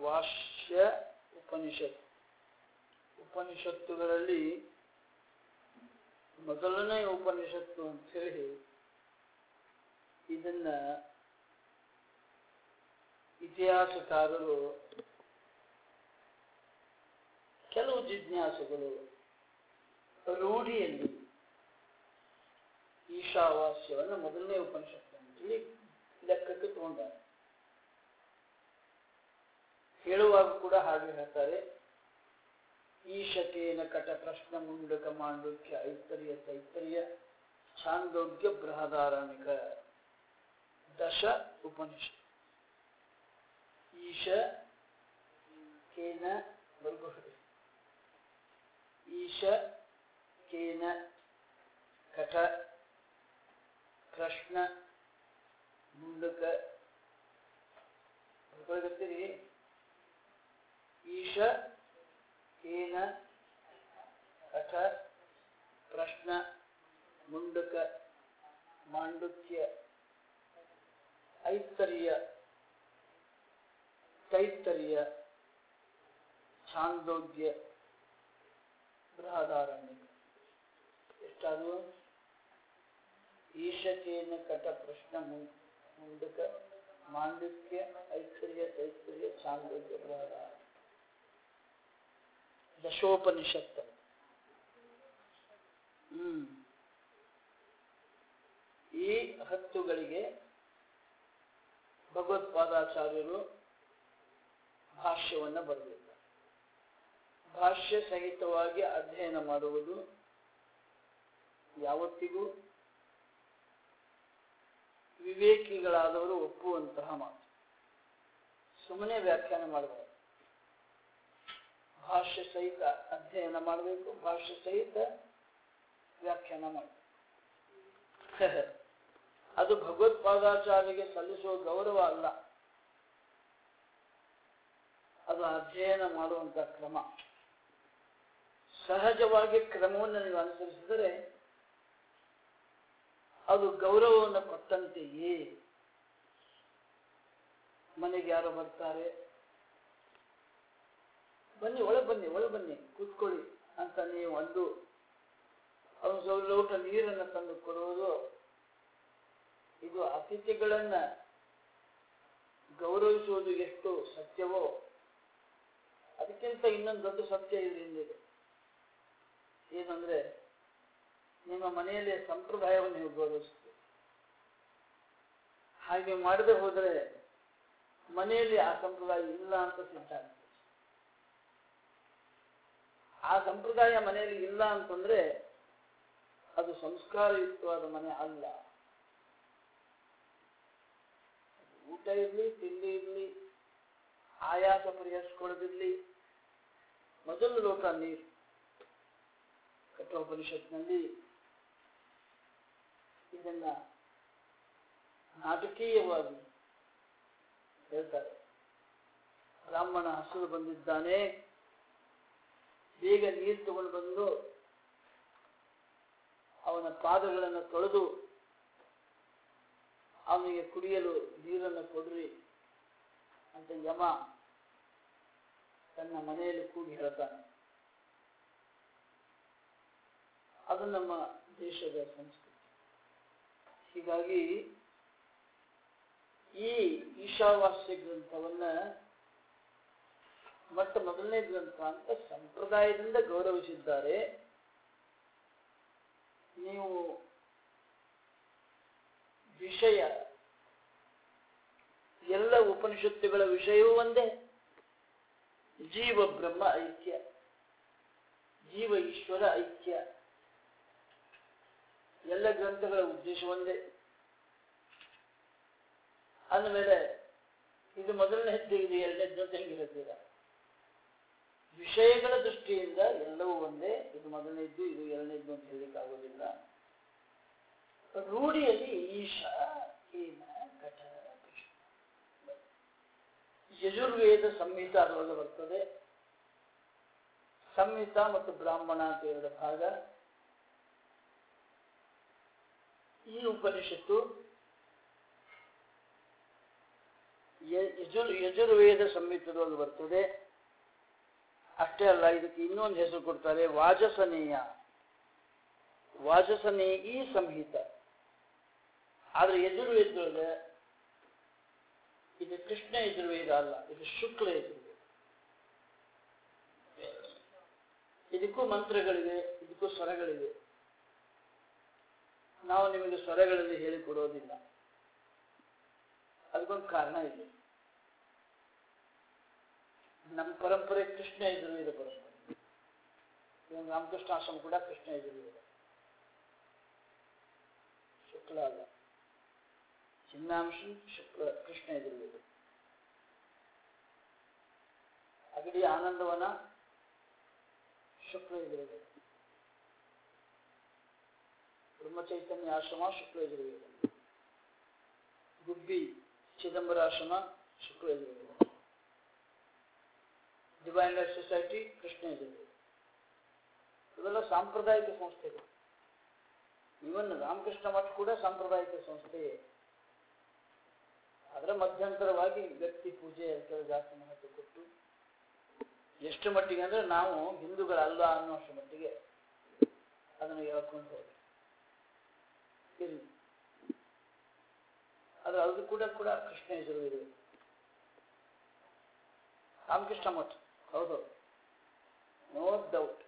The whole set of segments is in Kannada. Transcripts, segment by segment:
ವಾಶ್ಯ ಉಪನಿಷತ್ ಉಪನಿಷತ್ತುಗಳಲ್ಲಿ ಮೊದಲನೇ ಉಪನಿಷತ್ತು ಅಂತ ಹೇಳಿ ಇದನ್ನ ಇತಿಹಾಸಕಾರರು ಕೆಲವು ಜಿಜ್ಞಾಸುಗಳು ರೂಢಿಯಲ್ಲಿ ಈಶಾವಾಸ್ಯವನ್ನು ಮೊದಲನೇ ಉಪನಿಷತ್ತು ಅಂತೇಳಿ ಲೆಕ್ಕಕ್ಕೆ ತಗೊಂಡಾರೆ ಹೇಳುವಾಗ ಕೂಡ ಹಾಗೆ ಹೇಳ್ತಾರೆ ಈಶಕೇನ ಕಟ ಪ್ರಶ್ನ ಮುಂಡಕ ಮಾಂಡುಕ್ಯ ಐತರ್ಯ ತೈತರ್ಯ ಛಾಂದೋಗ್ಯ ಬೃಹದಾರಣಿಕ ದಶ ಉಪನಿಷತ್ ಈಶ ಕೇನ ಬರ್ಗೋಡಿ ಈಶ ಕೇನ ಕಟ ಕೃಷ್ಣ ಮುಂಡಕ ಬರ್ಕೊಳಕತ್ತೀರಿ ಈಶ ಕೇನ ಕಠ ಪ್ರಶ್ನ ಮುಂಡಕ ಮಾಂಡುಕ್ಯ ಐತರ್ಯ ತೈತರ್ಯ ಛಾಂದೋಗ್ಯ ಬೃಹದಾರಣ್ಯ ಎಷ್ಟಾದವು ಈಶಕೇನ ಕಟ ಪ್ರಶ್ನ ಮುಂಡಕ ಮಾಂಡುಕ್ಯ ಐತರ್ಯ ತೈತರ್ಯ ಛಾಂದೋಗ್ಯ ಬೃಹದಾರಣ್ಯ ದಶೋಪನಿಷತ್ತು ಹ್ಮ್ ಈ ಹತ್ತುಗಳಿಗೆ ಭಗವತ್ಪಾದಾಚಾರ್ಯರು ಭಾಷ್ಯವನ್ನು ಬರೆದಿದ್ದಾರೆ ಭಾಷ್ಯ ಸಹಿತವಾಗಿ ಅಧ್ಯಯನ ಮಾಡುವುದು ಯಾವತ್ತಿಗೂ ವಿವೇಕಿಗಳಾದವರು ಒಪ್ಪುವಂತಹ ಮಾತು ಸುಮ್ಮನೆ ವ್ಯಾಖ್ಯಾನ ಮಾಡಬಾರದು ಭಾಷ್ಯ ಸಹಿತ ಅಧ್ಯಯನ ಮಾಡಬೇಕು ಭಾಷ್ಯ ಸಹಿತ ವ್ಯಾಖ್ಯಾನ ಮಾಡಬೇಕು ಅದು ಭಗವತ್ಪಾದಾಚಾರ್ಯಗೆ ಸಲ್ಲಿಸುವ ಗೌರವ ಅಲ್ಲ ಅದು ಅಧ್ಯಯನ ಮಾಡುವಂತ ಕ್ರಮ ಸಹಜವಾಗಿ ಕ್ರಮವನ್ನು ನೀವು ಅನುಸರಿಸಿದರೆ ಅದು ಗೌರವವನ್ನು ಕೊಟ್ಟಂತೆಯೇ ಮನೆಗೆ ಯಾರೋ ಬರ್ತಾರೆ ಬನ್ನಿ ಒಳ ಬನ್ನಿ ಒಳ ಬನ್ನಿ ಕೂತ್ಕೊಳ್ಳಿ ಅಂತ ನೀವು ಒಂದು ಅವನು ಸ್ವಲ್ಪ ಲೋಟ ನೀರನ್ನು ತಂದು ಕೊಡುವುದು ಇದು ಅತಿಥಿಗಳನ್ನ ಗೌರವಿಸುವುದು ಎಷ್ಟು ಸತ್ಯವೋ ಅದಕ್ಕಿಂತ ಇನ್ನೊಂದು ದೊಡ್ಡ ಸತ್ಯ ಇದರಿಂದಿದೆ ಏನಂದ್ರೆ ನಿಮ್ಮ ಮನೆಯಲ್ಲಿ ಸಂಪ್ರದಾಯವನ್ನು ನೀವು ಗೌರವಿಸ್ತೀರಿ ಹಾಗೆ ಮಾಡದೆ ಹೋದರೆ ಮನೆಯಲ್ಲಿ ಆ ಸಂಪ್ರದಾಯ ಇಲ್ಲ ಅಂತ ಸಿದ್ಧಾಂತ ಆ ಸಂಪ್ರದಾಯ ಮನೆಯಲ್ಲಿ ಇಲ್ಲ ಅಂತಂದ್ರೆ ಅದು ಸಂಸ್ಕಾರಯುಕ್ತವಾದ ಮನೆ ಅಲ್ಲ ಊಟ ಇರಲಿ ತಿಂಡಿ ಇರಲಿ ಆಯಾಸ ಪರಿಹರಿಸ್ಕೊಳ್ಳೋದಿರ್ಲಿ ಮೊದಲು ಲೋಟ ನೀರು ಕಠೋಪನಿಷತ್ನಲ್ಲಿ ಇದನ್ನ ನಾಟಕೀಯವಾಗಿ ಹೇಳ್ತಾರೆ ಬ್ರಾಹ್ಮಣ ಹಸಿರು ಬಂದಿದ್ದಾನೆ ಬೇಗ ನೀರು ತಗೊಂಡು ಬಂದು ಅವನ ಪಾದಗಳನ್ನು ತೊಳೆದು ಅವನಿಗೆ ಕುಡಿಯಲು ನೀರನ್ನು ಕೊಡ್ರಿ ಅಂತ ಯಮ ತನ್ನ ಮನೆಯಲ್ಲಿ ಕೂಗಿ ಹೇಳ್ತಾನೆ ಅದು ನಮ್ಮ ದೇಶದ ಸಂಸ್ಕೃತಿ ಹೀಗಾಗಿ ಈ ಈಶಾವಾಸ್ಯ ಗ್ರಂಥವನ್ನ ಮೊಟ್ಟ ಮೊದಲನೇ ಗ್ರಂಥ ಅಂತ ಸಂಪ್ರದಾಯದಿಂದ ಗೌರವಿಸಿದ್ದಾರೆ ನೀವು ವಿಷಯ ಎಲ್ಲ ಉಪನಿಷತ್ತುಗಳ ವಿಷಯವೂ ಒಂದೇ ಜೀವ ಬ್ರಹ್ಮ ಐಕ್ಯ ಜೀವ ಈಶ್ವರ ಐಕ್ಯ ಎಲ್ಲ ಗ್ರಂಥಗಳ ಉದ್ದೇಶ ಒಂದೇ ಅಂದಮೇಲೆ ಇದು ಮೊದಲನೇ ಹೆಜ್ಜೆ ಇದು ಎರಡನೇದ್ದು ಅಂತ ಹೆಂಗೆ ಹೇಳ್ತೀರಾ ವಿಷಯಗಳ ದೃಷ್ಟಿಯಿಂದ ಎಲ್ಲವೂ ಒಂದೇ ಇದು ಮೊದಲನೇದ್ದು ಇದು ಎರಡನೇದ್ದು ಅಂತ ಹೇಳಲಿಕ್ಕಾಗೋದಿಲ್ಲ ರೂಢಿಯಲ್ಲಿ ಈಶ ಕೇನ ಕಠ ಕೃಷ್ಣ ಯಜುರ್ವೇದ ಸಂಹಿತ ಅದರೊಳಗೆ ಬರ್ತದೆ ಸಂಹಿತ ಮತ್ತು ಬ್ರಾಹ್ಮಣ ಅಂತ ಎರಡು ಭಾಗ ಈ ಉಪನಿಷತ್ತು ಯ- ಯಜುರ್ ಯಜುರ್ವೇದ ಸಂಹಿತದೊಳಗೆ ಬರ್ತದೆ ಅಷ್ಟೇ ಅಲ್ಲ ಇದಕ್ಕೆ ಇನ್ನೊಂದು ಹೆಸರು ಕೊಡ್ತಾರೆ ವಾಜಸನೇಯ ವಾಜಸನೇಯಿ ಸಂಹಿತ ಆದ್ರೆ ಯಜುರ್ವೇದದೊಳಗೆ ಇದು ಕೃಷ್ಣ ಯಜುರ್ವೇದ ಅಲ್ಲ ಇದು ಶುಕ್ಲ ಯಜುರ್ವೇದ ಇದಕ್ಕೂ ಮಂತ್ರಗಳಿವೆ ಇದಕ್ಕೂ ಸ್ವರಗಳಿವೆ ನಾವು ನಿಮಗೆ ಸ್ವರಗಳಲ್ಲಿ ಹೇಳಿಕೊಡೋದಿಲ್ಲ ಅದಕ್ಕೊಂದು ಕಾರಣ ಇದೆ ನಮ್ಮ ಪರಂಪರೆ ಕೃಷ್ಣ ಯಜುರ್ವೇದ ಪರಂಪರೆ ಇವಾಗ ರಾಮಕೃಷ್ಣ ಆಶ್ರಮ ಕೂಡ ಕೃಷ್ಣ ಯಜುರ್ವೇದ ಶುಕ್ಲ ಅಲ್ಲ ಚಿನ್ನಾಂಶ ಶುಕ್ಲ ಕೃಷ್ಣ ಯಜುರ್ವೇದ ಅಗಡಿ ಆನಂದವನ ಶುಕ್ಲ ಯಜುರ್ವೇದ ಬ್ರಹ್ಮಚೈತನ್ಯ ಆಶ್ರಮ Shukla Yajurveda Gubbi Chidambara Ashrama Shukla Yajurveda divine life society Krishna Yajurveda ಇವೆಲ್ಲ ಸಾಂಪ್ರದಾಯಿಕ ಸಂಸ್ಥೆಗಳು ಇವನ್ ರಾಮಕೃಷ್ಣ ಮಠ ಕೂಡ ಸಾಂಪ್ರದಾಯಿಕ ಸಂಸ್ಥೆಯೇ ಅದರ ಮಧ್ಯಂತರವಾಗಿ ವ್ಯಕ್ತಿ ಪೂಜೆ ಅದಕ್ಕೆಲ್ಲ ಜಾಸ್ತಿ ಮಹತ್ವ ಕೊಟ್ಟು ಎಷ್ಟು ಮಟ್ಟಿಗೆ ಅಂದ್ರೆ ನಾವು ಹಿಂದೂಗಳಲ್ಲ ಅನ್ನೋಷ್ಟು ಮಟ್ಟಿಗೆ ಅದನ್ನು ಹೇಳ್ಕೊಂಡು ಹೋಗಿ ಇರಲಿ ಆದ್ರೆ ಅದು ಕೂಡ ಕೂಡ ಕೃಷ್ಣ ಯಜುರ್ವೇದ ರಾಮಕೃಷ್ಣ ಮಠ ಹೌದು ನೋ ಡೌಟ್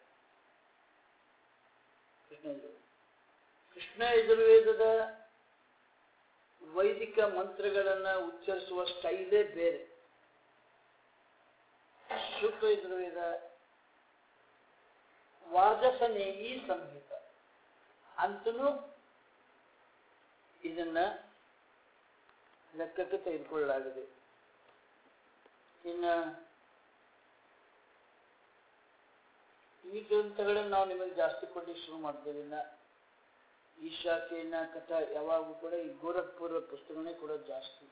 ಕೃಷ್ಣ ಯಜುರ್ವೇದ ಕೃಷ್ಣ ಯಜುರ್ವೇದದ ವೈದಿಕ ಮಂತ್ರಗಳನ್ನ ಉಚ್ಚರಿಸುವ ಸ್ಟೈಲೇ ಬೇರೆ ಶುಕ್ಲ ಯಜುರ್ವೇದ ವಾಜಸನೇಯಿ ಸಂಹಿತ ಅಂತನೂ ಇದನ್ನ ಲೆಕ್ಕಕ್ಕೆ ತೆಗೆದುಕೊಳ್ಳಲಾಗಿದೆ ಇನ್ನ ಈ ಗ್ರಂಥಗಳನ್ನು ನಾವು ನಿಮಗೆ ಜಾಸ್ತಿ ಕೊಡ್ಲಿಕ್ಕೆ ಶುರು ಮಾಡ್ತೇವೆ ಇನ್ನ ಈ ಶಾಖೆಯನ್ನ ಕಥಾ ಯಾವಾಗೂ ಕೂಡ ಈ ಗೋರಖ್ಪುರ ಪುಸ್ತಕನೇ ಕೊಡೋದು ಜಾಸ್ತಿ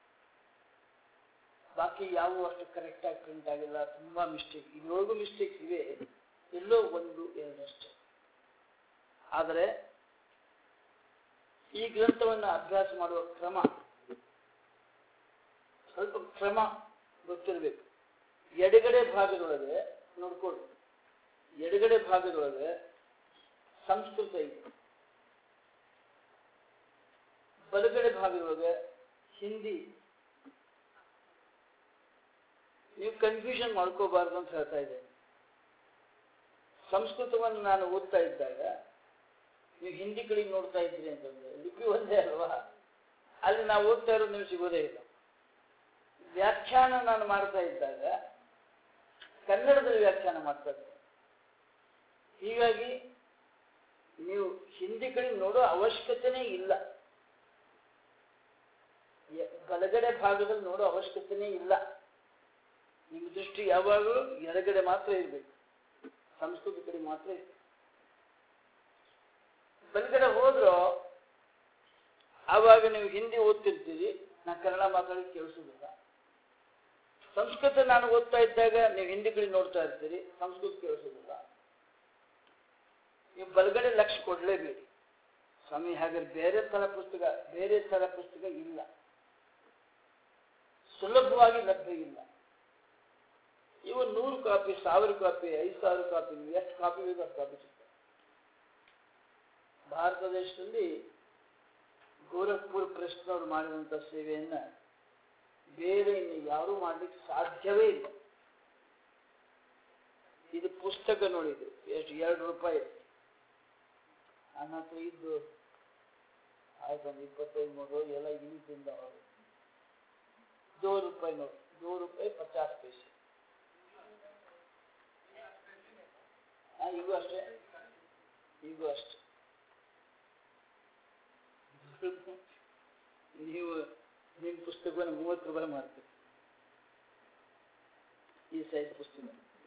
ಬಾಕಿ ಯಾವ ಅಷ್ಟು ಕರೆಕ್ಟ್ ಆಗಿ ಪ್ರಿಂಟ್ ಆಗಿಲ್ಲ ತುಂಬಾ ಮಿಸ್ಟೇಕ್ ಇದ್ರೊಳಗೂ ಮಿಸ್ಟೇಕ್ಸ್ ಇವೆ ಎಲ್ಲೋ ಒಂದು ಎರಡಷ್ಟೇ ಆದರೆ ಈ ಗ್ರಂಥವನ್ನು ಅಭ್ಯಾಸ ಮಾಡುವ ಕ್ರಮ ಸ್ವಲ್ಪ ಕ್ರಮ ಗೊತ್ತಿರಬೇಕು ಎಡಗಡೆ ಭಾಗದೊಳಗೆ ನೋಡ್ಕೊಳ್ಳಿ ಎಡಗಡೆ ಭಾಗದೊಳಗೆ ಸಂಸ್ಕೃತ ಇದೆ ಬಲಗಡೆ ಭಾಗದೊಳಗೆ ಹಿಂದಿ ನೀವು ಕನ್ಫ್ಯೂಷನ್ ಮಾಡ್ಕೋಬಾರ್ದು ಅಂತ ಹೇಳ್ತಾ ಇದ್ದೇನೆ ಸಂಸ್ಕೃತವನ್ನು ನಾನು ಓದ್ತಾ ಇದ್ದಾಗ ನೀವು ಹಿಂದಿ ಕಡೆಗೆ ನೋಡ್ತಾ ಇದ್ರಿ ಅಂತಂದ್ರೆ ಲಿಪಿ ಒಂದೇ ಅಲ್ವಾ ಅಲ್ಲಿ ನಾವು ಓದ್ತಾ ಇರೋದು ನೀವು ಸಿಗೋದೇ ಇಲ್ಲ ವ್ಯಾಖ್ಯಾನ ನಾನು ಮಾಡ್ತಾ ಇದ್ದಾಗ ಕನ್ನಡದಲ್ಲಿ ವ್ಯಾಖ್ಯಾನ ಮಾಡ್ತಾ ಇದ್ದೆ ಹೀಗಾಗಿ ನೀವು ಹಿಂದಿ ಕಡೆ ನೋಡೋ ಅವಶ್ಯಕತೆನೇ ಇಲ್ಲ ಎ- ಬಲಗಡೆ ಭಾಗದಲ್ಲಿ ನೋಡೋ ಅವಶ್ಯಕತೆನೇ ಇಲ್ಲ ನಿಮ್ಮ ದೃಷ್ಟಿ ಯಾವಾಗಲೂ ಎಡಗಡೆ ಮಾತ್ರ ಇರಬೇಕು ಸಂಸ್ಕೃತಿ ಕಡೆ ಮಾತ್ರ ಇರ್ಬೇಕು ಬಲಗಡೆ ಹೋದ್ರು ಆವಾಗ ನೀವು ಹಿಂದಿ ಓದ್ತಿರ್ತೀರಿ ನಾ ಕನ್ನಡ ಮಾತಾಡಿ ಕೇಳಿಸೋದಿಲ್ಲ ಸಂಸ್ಕೃತ ನಾನು ಓದ್ತಾ ಇದ್ದಾಗ ನೀವು ಹಿಂದಿ ಕಡೆ ನೋಡ್ತಾ ಇರ್ತೀರಿ ಸಂಸ್ಕೃತ ಕೇಳಿಸೋದಿಲ್ಲ ನೀವು ಬಲಗಡೆ ಲಕ್ಷ್ಯ ಕೊಡಲೇಬೇಡಿ ಸ್ವಾಮಿ ಹಾಗಾದ್ರೆ ಬೇರೆ ತರ ಪುಸ್ತಕ ಬೇರೆ ತರ ಪುಸ್ತಕ ಇಲ್ಲ ಸುಲಭವಾಗಿ ಲಭ್ಯ ಇಲ್ಲ ಇವು ನೂರು ಕಾಪಿ ಸಾವಿರ ಕಾಪಿ ಐದು ಸಾವಿರ ಕಾಪಿ ನೀವು ಎಷ್ಟು ಕಾಪಿ ಬೇಕು ಅಷ್ಟು ಕಾಪಿ ಸಿಗ್ತವೆ ಭಾರತ ದೇಶದಲ್ಲಿ ಗೋರಖ್ಪುರ್ ಪ್ರೆಸ್ನವರು ಮಾಡಿದಂಥ ಸೇವೆಯನ್ನ ಬೇರೆ ಇನ್ನು ಯಾರೂ ಮಾಡ್ಲಿಕ್ಕೆ ಸಾಧ್ಯವೇ ಇಲ್ಲ ಇದು ಪುಸ್ತಕ ನೋಡಿದ್ದು ಎಷ್ಟು ಎರಡು ರೂಪಾಯಿ ನನ್ನ ಹತ್ರ ಇದ್ದು ಆಯ್ತು ಒಂದು ಇಪ್ಪತ್ತೈದು ಮೂರು ಎಲ್ಲ ಇಂತಿಂದ ಅವರು दो रुपए नोट दो रुपए पचास पैसे हाँ ಈಗೂ ಅಷ್ಟೇ ಈಗೂ ಅಷ್ಟೇ ನೀವು ನಿಮ್ಮ ಪುಸ್ತಕವನ್ನು ಮೂವತ್ತು ರೂಪಾಯಿ ಮಾಡ್ತೀರಿ ಈ ಸೈಜ್ ಪುಸ್ತಕ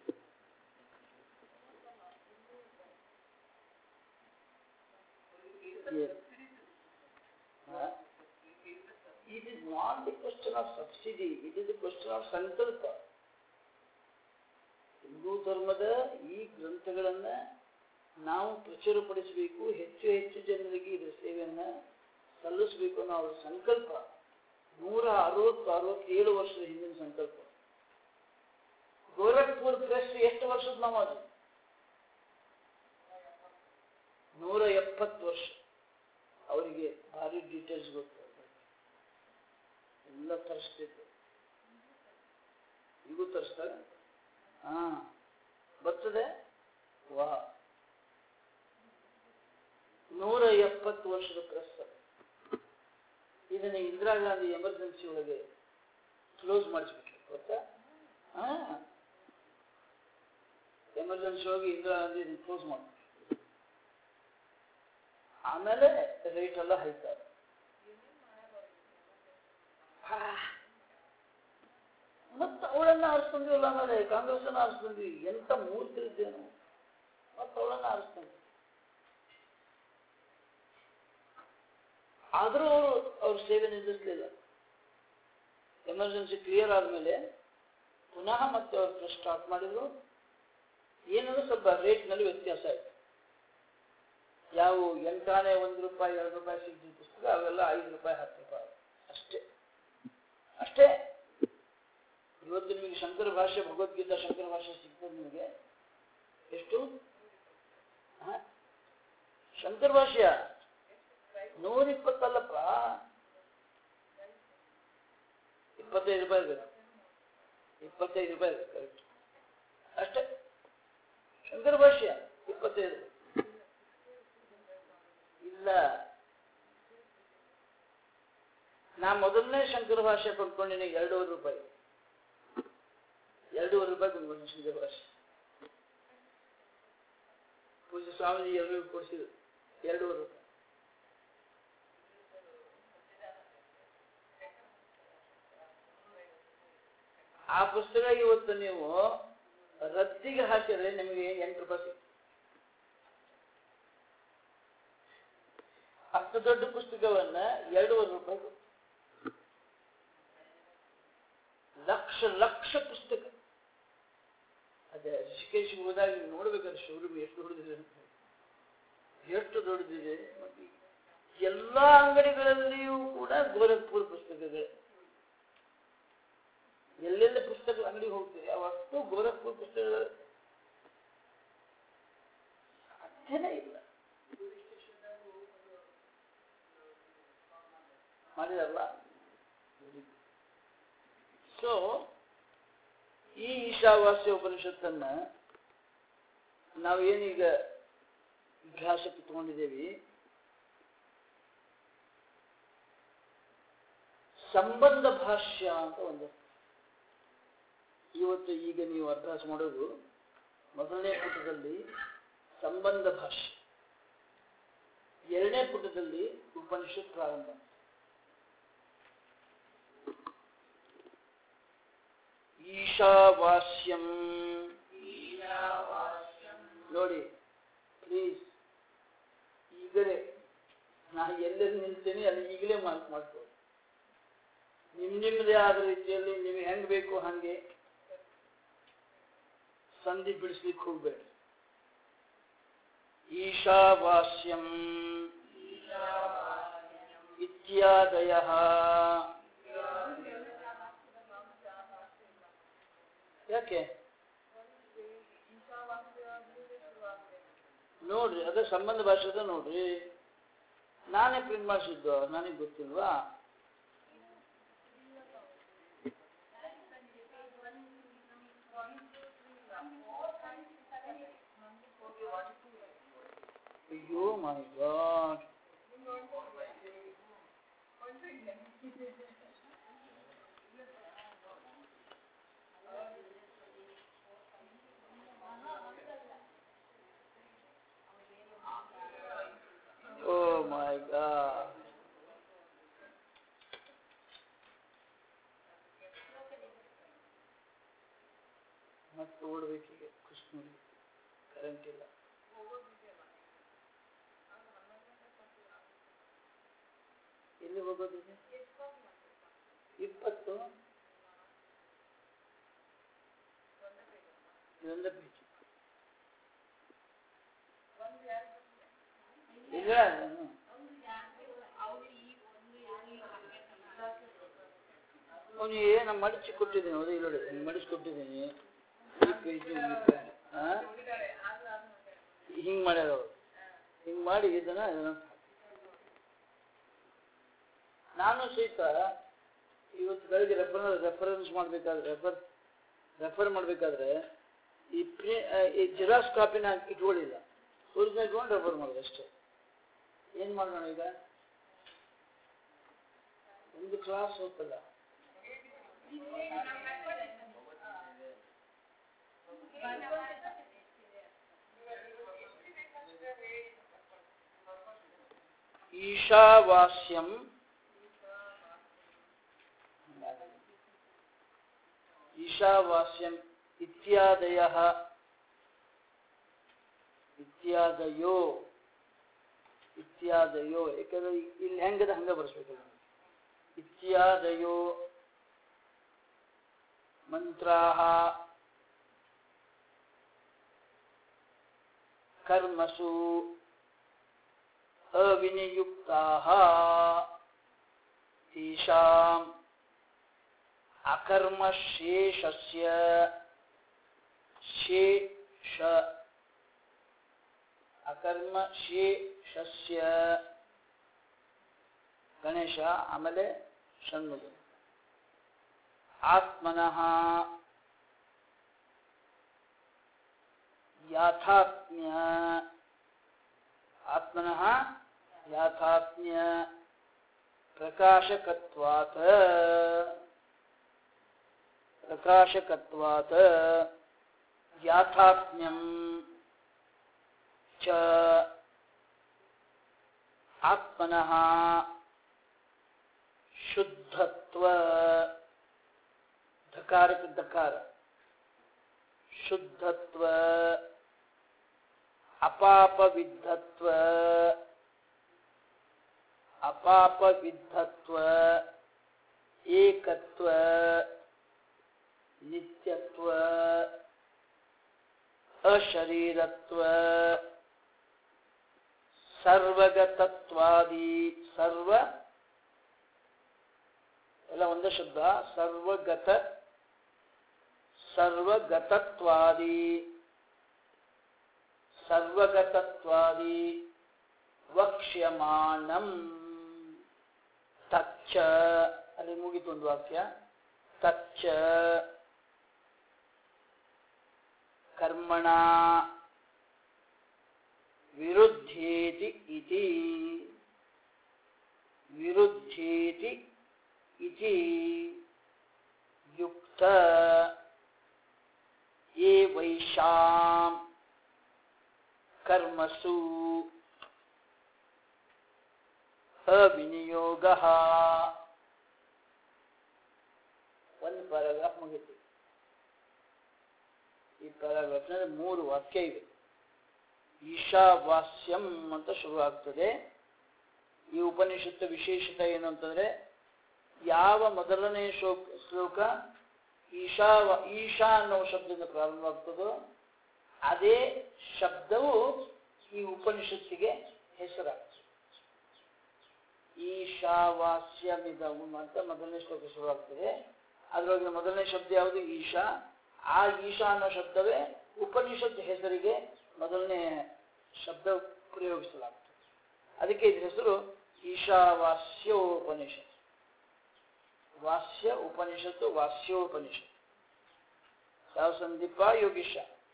Yes. Huh? It is not the question of subsidy, it is the question of ಸಂಕಲ್ಪ ಹಿಂದೂ ಧರ್ಮದ ಈ ಗ್ರಂಥಗಳನ್ನ ನಾವು ಪ್ರಚುರಪಡಿಸಬೇಕು ಹೆಚ್ಚು ಹೆಚ್ಚು ಜನರಿಗೆ ಇದರ ಸೇವೆಯನ್ನ ಸಲ್ಲಿಸಬೇಕು ಅನ್ನೋ ಅವರ ಸಂಕಲ್ಪ ನೂರ ಅರವತ್ತು ಅರವತ್ತೇಳು ವರ್ಷದ ಹಿಂದಿನ ಸಂಕಲ್ಪ ಗೋರಖ್ಪುರ್ ಪ್ರೆಸ್ ಎಷ್ಟು ವರ್ಷದ ನಮಾಜು ನೂರ ಎಪ್ಪತ್ತು ವರ್ಷ ಅವರಿಗೆ ಭಾರಿ ಡೀಟೇಲ್ಸ್ ಗೊತ್ತು ಎಲ್ಲ ತರಿಸ್ತಿದ್ರು ಈಗೂ ತರಿಸ್ತಾರೆ ಹಾ ಬರ್ತದೆ ವಾ ನೂರ ಎಪ್ಪತ್ತು ವರ್ಷದ ಪ್ರೆಸ್ ಇದನ್ನ ಇಂದಿರಾ ಗಾಂಧಿ ಎಮರ್ಜೆನ್ಸಿ ಒಳಗೆ ಕ್ಲೋಸ್ ಮಾಡಿಸ್ಬಿಟ್ರು ಗೊತ್ತಾ ಹಾ ಎಮರ್ಜೆನ್ಸಿ ಹೋಗಿ ಇಂದಿರಾ ಗಾಂಧಿ ಇದನ್ನ ಕ್ಲೋಸ್ ಮಾಡ್ಬಿಟ್ರು ಆಮೇಲೆ ರೇಟ್ ಎಲ್ಲ ಹೈತಾರೆ ಮತ್ತೆ ಅವಳನ್ನ ಆರಿಸ್ಕೊಂಡ್ವಿಲ್ಲ ಆಮೇಲೆ ಕಾಂಗ್ರೆಸ್ ಅನ್ನ ಆರಿಸ್ಕೊಂಡ್ವಿ ಎಂತ ಮೂರ್ತಿದ್ದೇನು ಮತ್ತೆ ಅವಳನ್ನ ಆರಿಸ್ಕೊಂಡ್ವಿ ಆದರೂ ಅವರು ಅವ್ರ ಸೇವೆ ನಿಲ್ಲಿಸಲಿಲ್ಲ ಎಮರ್ಜೆನ್ಸಿ ಕ್ಲಿಯರ್ ಆದಮೇಲೆ ಪುನಃ ಮತ್ತೆ ಅವ್ರು ಸ್ಟಾರ್ಟ್ ಮಾಡಿದ್ರು ಏನಂದ್ರೆ ಸ್ವಲ್ಪ ರೇಟ್ನಲ್ಲಿ ವ್ಯತ್ಯಾಸ ಆಯ್ತು ಯಾವ ಎಂಟಾಣೆ ಒಂದು ರೂಪಾಯಿ ಎರಡು ರೂಪಾಯಿ ಸಿಗ್ತಿದ್ದ ಪುಸ್ತಕ ಅವೆಲ್ಲ ಐದು ರೂಪಾಯಿ ಹತ್ತು ರೂಪಾಯಿ ಅಷ್ಟೇ ಅಷ್ಟೇ ಇವತ್ತು ನಿಮಗೆ ಶಂಕರ ಭಾಷೆ ಭಗವದ್ಗೀತಾ ಶಂಕರ ಭಾಷೆ ಸಿಗ್ತದೆ ನಿಮಗೆ ಎಷ್ಟು ಹ? ಶಂಕರ ಭಾಷೆಯ ನೂರ ಇಪ್ಪತ್ತಲ್ಲಪ್ಪ ಇಪ್ಪತ್ತೈದು ರೂಪಾಯಿ ಬೇಕು ಇಪ್ಪತ್ತೈದು ರೂಪಾಯಿ ಬೇಕು ಕರೆಕ್ಟ್ ಅಷ್ಟೇ ಶಂಕರ ಭಾಷ್ಯ ಇಪ್ಪತ್ತೈದು ಇಲ್ಲ ನಾ ಮೊದಲನೇ ಶಂಕರ ಭಾಷೆ ಕೊಂಡ್ಕೊಂಡಿನಿ ಎರಡೂವರೆ ರೂಪಾಯಿ ಎರಡೂವರೆ ರೂಪಾಯಿ ಕೊಂಡ್ಕೊಂಡು ಶಂಕರ ಭಾಷೆ ಪೂಜೆ ಸ್ವಾಮೀಜಿ ಎಲ್ಲರಿಗೂ ಕೊಡಿಸಿದ್ರು ಎರಡೂವರೆ ರೂಪಾಯಿ ಆ ಪುಸ್ತಕ ಇವತ್ತು ನೀವು ರದ್ದಿಗೆ ಹಾಕಿದ್ರೆ ನಿಮಗೆ ಎಂಟು ರೂಪಾಯಿ ಸಿಗ್ತದೆ ಅಷ್ಟು ದೊಡ್ಡ ಪುಸ್ತಕವನ್ನ ಎರಡೂವರೆ ರೂಪಾಯಿ ಕೊಟ್ಟು. ಲಕ್ಷ ಲಕ್ಷ ಪುಸ್ತಕ ಅದೇ ಋಷಿಕೇಶ್ ಹೋದಾಗ ನೀವು ನೋಡ್ಬೇಕಾದ್ರೆ ಶೋರೂಮ್ ಎಷ್ಟು ದೊಡ್ಡದಿದೆ ಅಂತ ಎಷ್ಟು ದೊಡ್ಡದಿದೆ ಮತ್ತೆ ಎಲ್ಲಾ ಅಂಗಡಿಗಳಲ್ಲಿಯೂ ಕೂಡ ಗೋರಖ್ಪುರ್ ಪುಸ್ತಕಗಳೇ ಎಲ್ಲೆಲ್ಲ ಪುಸ್ತಕ ಅಂಗಡಿಗೆ ಹೋಗ್ತೀರಿ ಅವಷ್ಟು ಗೋರಖ್ಪುರ್ ಪುಸ್ತಕಗಳು ಸಾಧ್ಯನೇ ಇಲ್ಲ ಮಾಡಿರಲ್ಲ ಸೊ ಈ ಈಶಾವಾಸ್ಯ ಉಪನಿಷತ್ತನ್ನ ನಾವೇನೀಗ ಅಭ್ಯಾಸಕ್ಕೆ ತಗೊಂಡಿದ್ದೇವೆ ಸಂಬಂಧ ಭಾಷ್ಯ ಅಂತ ಒಂದು ಇವತ್ತು ಈಗ ನೀವು ಅಭ್ಯಾಸ ಮಾಡೋದು ಮೊದಲನೇ ಪುಟದಲ್ಲಿ ಸಂಬಂಧ ಭಾಷ್ಯ ಎರಡನೇ ಪುಟದಲ್ಲಿ ಉಪನಿಷತ್ ಪ್ರಾರಂಭ ಈಶಾವಾಸ್ಯಂ ನೋಡಿ ಪ್ಲೀಸ್ ಈಗಲೇ ನಾ ಎಲ್ಲೆಲ್ಲಿ ನಿಲ್ತೇನೆ ಅಲ್ಲಿ ಈಗಲೇ ಮಾರ್ಕ್ ಮಾಡ್ಕೊಳ್ಳಿ ನಿಮ್ ನಿಮ್ಮದೇ ಆದ ರೀತಿಯಲ್ಲಿ ನಿಮಗೆ ಹೆಂಗ್ ಬೇಕು ಹಂಗೆ ಸಂಧಿ ಬಿಡಿಸ್ಲಿಕ್ಕೆ ಹೋಗ್ಬೇಡಿ ಈಶಾವಾಸ್ಯಂ ಇತ್ಯಾದಯ ಯಾಕೆ ನೋಡ್ರಿ ಅದೇ ಸಂಬಂಧ ಭಾಷೆದ ನೋಡ್ರಿ ನಾನೇ ಪ್ರಿಂಟ್ ಮಾಡಿಸಿದ್ದು ನನಗೆ ಗೊತ್ತಿಲ್ವಾ ಅಯ್ಯೋ my God Oh my God. ಮತ್ತೆ ಓಡ್ಬೇಕೀಗ ಕೃಷ್ಣನಿಗೆ ಕರೆಂಟ್ ಇಲ್ಲ ಎಲ್ಲಿ ಹೋಗೋದಿದೆ ಇಪ್ಪತ್ತು ಇದೊಂದೇ ಪೇಜ್ ಇಲ್ಲ ಏನು? ಅವನಿಗೆ ನಾನು ಮಡಿಸಿ ಕೊಟ್ಟಿದ್ದೀನಿ ಹೌದು ಇಲ್ಲ ನೋಡಿ ಹಿಂಗೆ ಮಡಿಸಿ ಕೊಟ್ಟಿದ್ದೀನಿ ಹಿಂಗೆ ಮಾಡ್ಯಾರ ಅವರು ಹಿಂಗೆ ಮಾಡಿ ಇದನ್ನ ಇದನ್ನ ನಾನು ಸಹಿತ ಇವತ್ತು ಬೆಳಗ್ಗೆ ರೆಫರ್ ರೆಫರೆನ್ಸ್ ಮಾಡಬೇಕಾದ್ರೆ ರೆಫರ್ ರೆಫರ್ ಮಾಡಬೇಕಾದ್ರೆ ಈ ಪ್ರಿ ಈ ಜಿರಾಕ್ಸ್ ಕಾಪಿನ ಇಟ್ಕೊಳ್ಳಿಲ್ಲ ಒರಿಜಿನಲ್ ಇಟ್ಕೊಂಡು ರೆಫರ್ ಮಾಡೋದು ಅಷ್ಟೇ ಏನು ಮಾಡೋಣ ಈಗ ಒಂದು ಕ್ಲಾಸ್ ಹೋಗ್ತಲ್ಲ ಈಶಾವಾಸ್ಯಂ ಈಶಾವಾಸ್ಯಂ ಇತ್ಯಾದಯ ಇತ್ಯಾದಯೋ ಇತ್ಯಾದಯೋ ಯಾಕಂದ್ರೆ ಇಲ್ಲಿ ಹೆಂಗದ ಹಂಗ ಬರ್ಸ್ಬೇಕಲ್ಲ ಇತ್ಯಾದಯೋ ಮಂತ್ರಾಹ ಕರ್ಮಸು ಅವಿನಿಯುಕ್ತಾಹ ತೇಷಾಂ ಅಕರ್ಮಶೇಷಸ್ಯ ಶೇಷ ಅಕರ್ಮಶೇಷಸ್ಯ ಗಣೇಶ ಆಮೇಲೆ ಷಣ್ಮುಗ ಆತ್ಮನಃ ಯಾಥಾತ್ಮ್ಯ ಆತ್ಮನಃ ಯಾಥಾತ್ಮ್ಯ ಪ್ರಕಾಶಕತ್ವಾತ್ ಪ್ರಕಾಶಕತ್ವಾತ್ ಯಾಥಾತ್ಮ್ಯಂ ಚ ಆತ್ಮನಃ ಶುದ್ಧತ್ವ ಧಕಾರಕ್ಕೆ ಧಕಾರ ಶುದ್ಧತ್ವ ಅಪಾಪವಿದ್ಧತ್ವ ಅಪಾಪವಿದ್ಧತ್ವ ಏಕತ್ವ ನಿತ್ಯತ್ವ ಅಶರೀರತ್ವ ಸರ್ವಗತತ್ವಾದಿ ಸರ್ವ ಎಲ್ಲ ಒಂದೇ ಶಬ್ದ ಸರ್ವಗತ ಸರ್ವಗತತ್ವಾದಿ ಸರ್ವಗತತ್ವಾದಿ ವಕ್ಷ್ಯಮಾಣಂ ತಚ್ಚ ಅಲ್ಲಿ ಮುಗಿತು ಒಂದು ವಾಕ್ಯ ತಚ್ಚ ಕರ್ಮಣ ವಿರುದ್ಧೇತಿ ಇತಿ ವಿರುದ್ಧೇತಿ ಇತಿ ಯುಕ್ತ ये वैशाम कर्मसु ಅವಿನಿಯೋಗ ಒಂದು ಪ್ಯಾರಾಗ್ರಾಫ್ ಮುಗಿತು ಈ ಪ್ಯಾರಾಗ್ರಾಫ್ನಲ್ಲಿ ಮೂರು ವಾಕ್ಯ ಇವೆ ಈಶಾವಾಸ್ಯಂ ಅಂತ ಶುರು ಆಗ್ತದೆ ಈ ಉಪನಿಷತ್ತು ವಿಶೇಷತೆ ಏನು ಅಂತಂದ್ರೆ ಯಾವ ಮೊದಲನೇ ಶ್ಲೋಕ ಶ್ಲೋಕ ಈಶಾವ ಈಶಾ ಅನ್ನೋ ಶಬ್ದದಿಂದ ಪ್ರಾರಂಭವಾಗ್ತದೋ ಅದೇ ಶಬ್ದವು ಈ ಉಪನಿಷತ್ತಿಗೆ ಹೆಸರಾಗ್ತದೆ ಈಶಾವಾಸ್ಯಮಿದಂ ಅಂತ ಮೊದಲನೇ ಶ್ಲೋಕ ಶುರುವಾಗ್ತದೆ ಅದರೊಳಗೆ ಮೊದಲನೇ ಶಬ್ದ ಯಾವುದು ಈಶಾ ಆ ಈಶಾ ಅನ್ನೋ ಶಬ್ದವೇ ಉಪನಿಷತ್ ಹೆಸರಿಗೆ ಮೊದಲನೇ ಶಬ್ದ ಪ್ರಯೋಗಿಸಲಾಗ್ತದೆ ಅದಕ್ಕೆ ಇದ್ರ ಹೆಸರು ಈಶಾವಾಸ್ಯೋಪನಿಷತ್ ವಾಸ್ಯ ಉಪನಿಷತ್ತು ವಾಸ್ಯೋಪನಿಷತ್ ಯಾವ ಸಂದೀಪ ಯೋಗೀಶ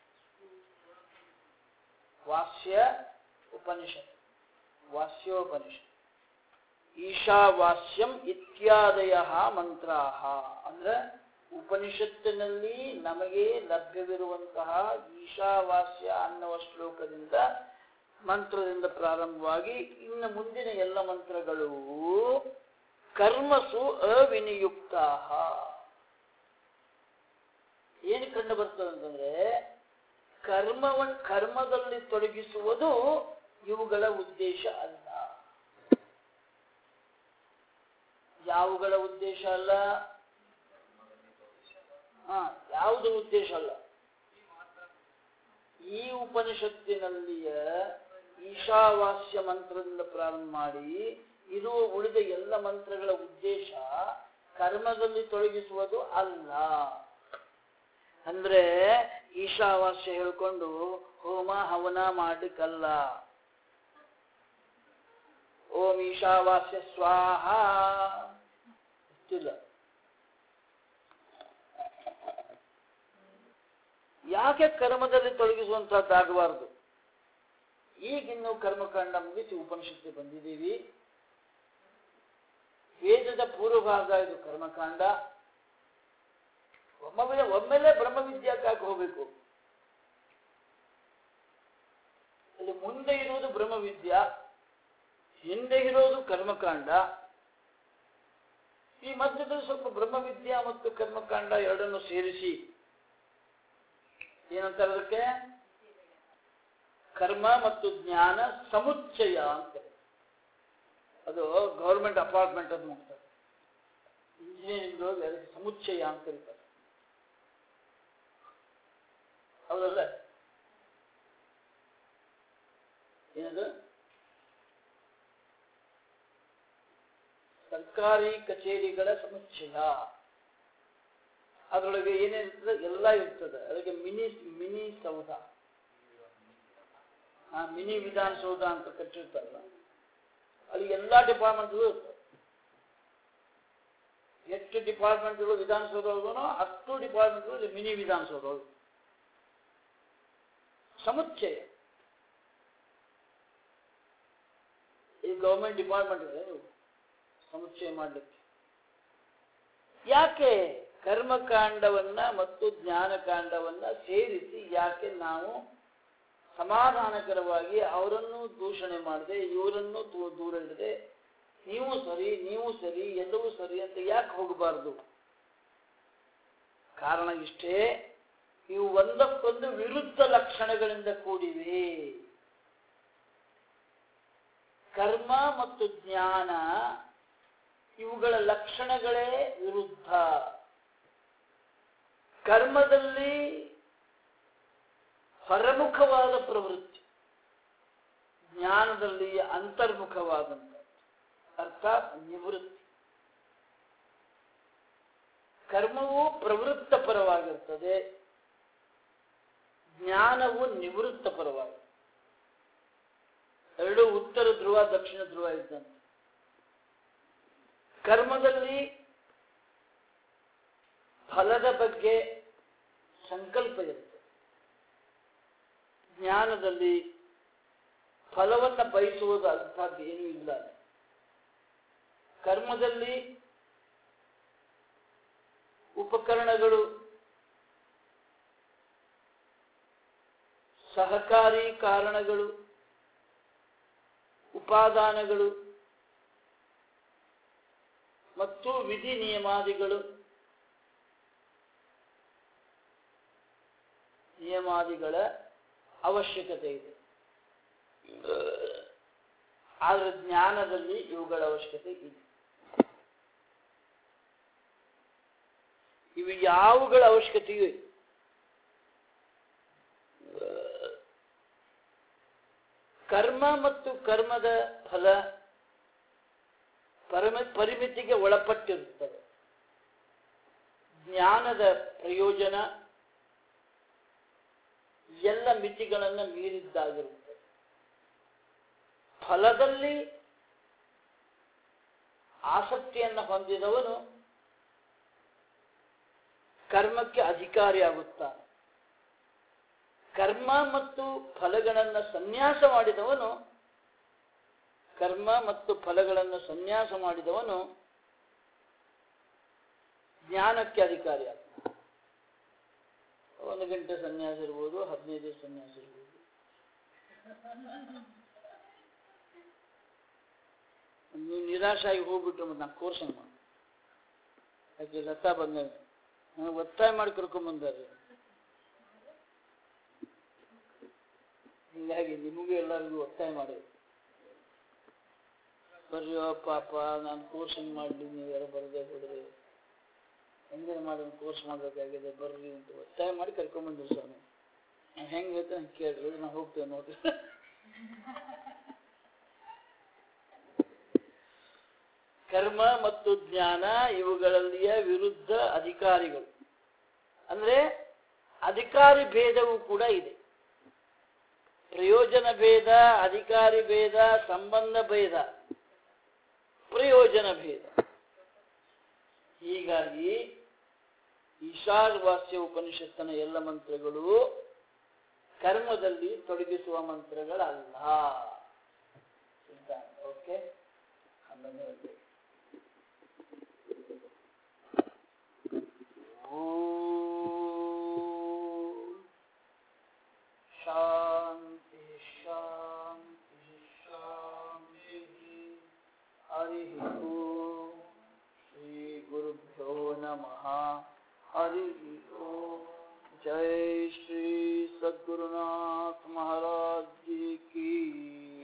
ವಾಸ್ಯ ಉಪನಿಷತ್ ವಾಸ್ಯೋಪನಿಷತ್ ಈಶಾವಾಸ್ಯಂ ಇತ್ಯಾದಯ ಮಂತ್ರಾಹ ಅಂದ್ರೆ ಉಪನಿಷತ್ತಿನಲ್ಲಿ ನಮಗೆ ಲಭ್ಯವಿರುವಂತಹ ಈಶಾವಾಸ್ಯ ಅನ್ನುವ ಶ್ಲೋಕದಿಂದ ಮಂತ್ರದಿಂದ ಪ್ರಾರಂಭವಾಗಿ ಇನ್ನು ಮುಂದಿನ ಎಲ್ಲ ಮಂತ್ರಗಳು ಕರ್ಮಸು ಅವಿನಿಯುಕ್ತ ಏನು ಕಂಡು ಬರ್ತದೆ ಅಂತಂದ್ರೆ ಕರ್ಮವ ಕರ್ಮದಲ್ಲಿ ತೊಡಗಿಸುವುದು ಇವುಗಳ ಉದ್ದೇಶ ಅಲ್ಲ ಯಾವುಗಳ ಉದ್ದೇಶ ಅಲ್ಲ ಹಾ ಯಾವುದು ಉದ್ದೇಶ ಅಲ್ಲ ಈ ಉಪನಿಷತ್ತಿನಲ್ಲಿಯ ಈಶಾವಾಸ್ಯ ಮಂತ್ರದಿಂದ ಪ್ರಾರಂಭ ಮಾಡಿ ಇರುವ ಉಳಿದ ಎಲ್ಲ ಮಂತ್ರಗಳ ಉದ್ದೇಶ ಕರ್ಮದಲ್ಲಿ ತೊಡಗಿಸುವುದು ಅಲ್ಲ ಅಂದ್ರೆ ಈಶಾವಾಸ್ಯ ಹೇಳ್ಕೊಂಡು ಹೋಮ ಹವನ ಮಾಡ್ಲಿಕ್ಕಲ್ಲ ಓಂ ಈಶಾವಾಸ್ಯ ಸ್ವಾಹ ಗೊತ್ತಿಲ್ಲ ಯಾಕೆ ಕರ್ಮದಲ್ಲಿ ತೊಡಗಿಸುವಂತಹದ್ದಾಗಬಾರದು ಈಗಿನ್ನು ಕರ್ಮಕಾಂಡ ಮುಗಿಸಿ ಉಪನಿಷತ್ತು ಬಂದಿದ್ದೀವಿ ವೇದದ ಪೂರ್ವಭಾಗ ಇದು ಕರ್ಮಕಾಂಡ ಒಮ್ಮೆಲೆ ಒಮ್ಮೆಲೆ ಬ್ರಹ್ಮವಿದ್ಯಾಕಾಗಿ ಹೋಗ್ಬೇಕು ಅಲ್ಲಿ ಮುಂದೆ ಇರುವುದು ಬ್ರಹ್ಮವಿದ್ಯಾ ಹಿಂದೆ ಇರೋದು ಕರ್ಮಕಾಂಡ ಈ ಮಧ್ಯದಲ್ಲಿ ಸ್ವಲ್ಪ ಬ್ರಹ್ಮವಿದ್ಯಾ ಮತ್ತು ಕರ್ಮಕಾಂಡ ಎರಡನ್ನು ಸೇರಿಸಿ ಏನಂತಾರೆ ಅದಕ್ಕೆ ಕರ್ಮ ಮತ್ತು ಜ್ಞಾನ ಸಮುಚ್ಚಯ ಅಂತ ಅದು ಗೌರ್ಮೆಂಟ್ ಅಪಾರ್ಟ್ಮೆಂಟ್ ಅಂತ ಮಾಡ್ತಾರೆ ಇಂಜಿನಿಯರಿಂಗ್ ಅದಕ್ಕೆ ಸಮುಚ್ಚಯ ಅಂತ ಕರೀತಾರೆ ಹೌದಲ್ಲ ಏನದು ಸರ್ಕಾರಿ ಕಚೇರಿಗಳ ಸಮುಚ್ಚಯ ಅದರೊಳಗೆ ಏನೇನಿರ್ತದೆ ಎಲ್ಲ ಇರ್ತದೆ ಅದಕ್ಕೆ ಮಿನಿ ಮಿನಿ ಸೌಧ ಆ ಮಿನಿ ವಿಧಾನಸೌಧ ಅಂತ ಕಟ್ಟಿರ್ತಾರಲ್ಲ ಅಲ್ಲಿ ಎಲ್ಲಾ ಡಿಪಾರ್ಟ್ಮೆಂಟ್ಗಳು ಇರ್ತವೆ ಎಷ್ಟು ಡಿಪಾರ್ಟ್ಮೆಂಟ್ಗಳು ವಿಧಾನಸೌಧ ಒಳಗನೋ ಅಷ್ಟು ಡಿಪಾರ್ಟ್ಮೆಂಟ್ಗಳು ಮಿನಿ ವಿಧಾನಸೌಧ ಒಳಗೆ ಸಮುಚ್ಚಯ ಈ ಗೌರ್ಮೆಂಟ್ ಡಿಪಾರ್ಟ್ಮೆಂಟ್ ಇದೆ ಇವು ಸಮುಚ್ಚಯ ಮಾಡಲಿಕ್ಕೆ ಯಾಕೆ ಕರ್ಮಕಾಂಡವನ್ನ ಮತ್ತು ಜ್ಞಾನಕಾಂಡವನ್ನ ಸೇರಿಸಿ ಯಾಕೆ ನಾವು ಸಮಾಧಾನಕರವಾಗಿ ಅವರನ್ನು ದೂಷಣೆ ಮಾಡದೆ ಇವರನ್ನು ದೂ- ದೂರ ಇಡದೆ ನೀವು ಸರಿ ನೀವು ಸರಿ ಎಲ್ಲವೂ ಸರಿ ಅಂತ ಯಾಕೆ ಹೋಗಬಾರದು ಕಾರಣ ಇಷ್ಟೇ ಇವು ಒಂದಕ್ಕೊಂದು ವಿರುದ್ಧ ಲಕ್ಷಣಗಳಿಂದ ಕೂಡಿವೆ ಕರ್ಮ ಮತ್ತು ಜ್ಞಾನ ಇವುಗಳ ಲಕ್ಷಣಗಳೇ ವಿರುದ್ಧ ಕರ್ಮದಲ್ಲಿ ಹೊರಮುಖವಾದ ಪ್ರವೃತ್ತಿ ಜ್ಞಾನದಲ್ಲಿ ಅಂತರ್ಮುಖವಾದಂಥ ಅರ್ಥಾತ್ ನಿವೃತ್ತಿ ಕರ್ಮವು ಪ್ರವೃತ್ತ ಪರವಾಗಿರ್ತದೆ ಜ್ಞಾನವು ನಿವೃತ್ತ ಪರವಾಗಿರ್ತದೆ ಎರಡು ಉತ್ತರ ಧ್ರುವ ದಕ್ಷಿಣ ಧ್ರುವ ಇದ್ದಂತೆ ಕರ್ಮದಲ್ಲಿ ಫಲದ ಬಗ್ಗೆ ಸಂಕಲ್ಪ ಇರುತ್ತೆ ಜ್ಞಾನದಲ್ಲಿ ಫಲವನ್ನ ಬಯಸುವುದು ಅಂಥದ್ದು ಏನೂ ಇಲ್ಲ ಕರ್ಮದಲ್ಲಿ ಉಪಕರಣಗಳು ಸಹಕಾರಿ ಕಾರಣಗಳು ಉಪಾದಾನಗಳು ಮತ್ತು ವಿಧಿ ನಿಯಮಾದಿಗಳು ನಿಯಮಾದಿಗಳ ಅವಶ್ಯಕತೆ ಇದೆ ಆದರೆ ಜ್ಞಾನದಲ್ಲಿ ಇವುಗಳ ಅವಶ್ಯಕತೆ ಇದೆ ಇವು ಯಾವುಗಳ ಅವಶ್ಯಕತೆಯೂ ಇದೆ ಕರ್ಮ ಮತ್ತು ಕರ್ಮದ ಫಲ ಪರಮ ಪರಿಮಿತಿಗೆ ಒಳಪಟ್ಟಿರುತ್ತದೆ ಜ್ಞಾನದ ಪ್ರಯೋಜನ ಎಲ್ಲ ಮಿತಿಗಳನ್ನು ಮೀರಿದ್ದಾಗಿರುತ್ತದೆ ಫಲದಲ್ಲಿ ಆಸಕ್ತಿಯನ್ನು ಹೊಂದಿದವನು ಕರ್ಮಕ್ಕೆ ಅಧಿಕಾರಿಯಾಗುತ್ತಾನೆ ಕರ್ಮ ಮತ್ತು ಫಲಗಳನ್ನು ಸನ್ಯಾಸ ಮಾಡಿದವನು ಕರ್ಮ ಮತ್ತು ಫಲಗಳನ್ನು ಸನ್ಯಾಸ ಮಾಡಿದವನು ಜ್ಞಾನಕ್ಕೆ ಅಧಿಕಾರಿಯಾಗ್ತಾನೆ ಒಂದು ಗಂಟೆ ಸನ್ಯಾಸ ಇರ್ಬೋದು ಹದಿನೈದು ಸನ್ಯಾಸ ಇರ್ಬೋದು ನೀವು ನಿರಾಶಾಗಿ ಹೋಗ್ಬಿಟ್ರು ಮತ್ತೆ ನಾನು ಕೋರ್ಸ್ ಮಾಡಿ ಯಾಕೆ ಲತಾ ಬಂದ ನನಗೆ ಒತ್ತಾಯ ಮಾಡಿ ಕರ್ಕೊಂಬಂದಾರೆ ಹೀಗಾಗಿ ನಿಮಗೂ ಎಲ್ಲರಿಗೂ ಒತ್ತಾಯ ಮಾಡಿ ಬರ್ರಿ ಪಾಪ ನಾನು ಕೋರ್ಸ್ ಹಿಂಗೆ ಮಾಡಲಿ ನೀವು ಯಾರು ಬರದೇ ಬಿಡ್ರಿ ಹೆಂಗೆ ಮಾಡಿ ಒಂದು ಕೋರ್ಸ್ ಮಾಡಬೇಕಾಗಿದೆ ಬರ್ರಿ ಅಂತ ಒತ್ತಾಯ ಮಾಡಿ ಕರ್ಕೊಂಬಂದ್ರಿ ಸ್ವಾಮಿ ನಾನು ಹೆಂಗೆ ಹೇಳ್ತೇನೆ ಹಂಗೆ ಕೇಳ್ರಿ ನಾನು ಹೋಗ್ತೇವೆ ನೋಡ್ರಿ ಕರ್ಮ ಮತ್ತು ಜ್ಞಾನ ಇವುಗಳಲ್ಲಿಯ ವಿರುದ್ಧ ಅಧಿಕಾರಿಗಳು ಅಂದ್ರೆ ಅಧಿಕಾರಿ ಭೇದವೂ ಕೂಡ ಇದೆ ಪ್ರಯೋಜನ ಭೇದ ಅಧಿಕಾರಿ ಭೇದ ಸಂಬಂಧ ಭೇದ ಪ್ರಯೋಜನ ಭೇದ ಹೀಗಾಗಿ ಈಶಾವಾಸ್ಯ ಉಪನಿಷತ್ತಿನ ಎಲ್ಲ ಮಂತ್ರಗಳು ಕರ್ಮದಲ್ಲಿ ತೊಡಗಿಸುವ ಮಂತ್ರಗಳಲ್ಲ ಸಿದ್ಧಾಂತ ಓಕೆ ಹನ್ನೊಂದನೇ ಅಧ್ಯಾಯ. ಓಂ ಶಾಂತಿ ಶಾಂತಿ ಶಾಂತಿ ಹರಿ ಓಂ ಶ್ರೀ ಗುರುಭ್ಯೋ ನಮಃ ಹರಿ ಓಂ ಜೈ ಶ್ರೀ ಸದ್ಗುರುನಾಥ ಮಹಾರಾಜ್ ಜಿ ಕಿ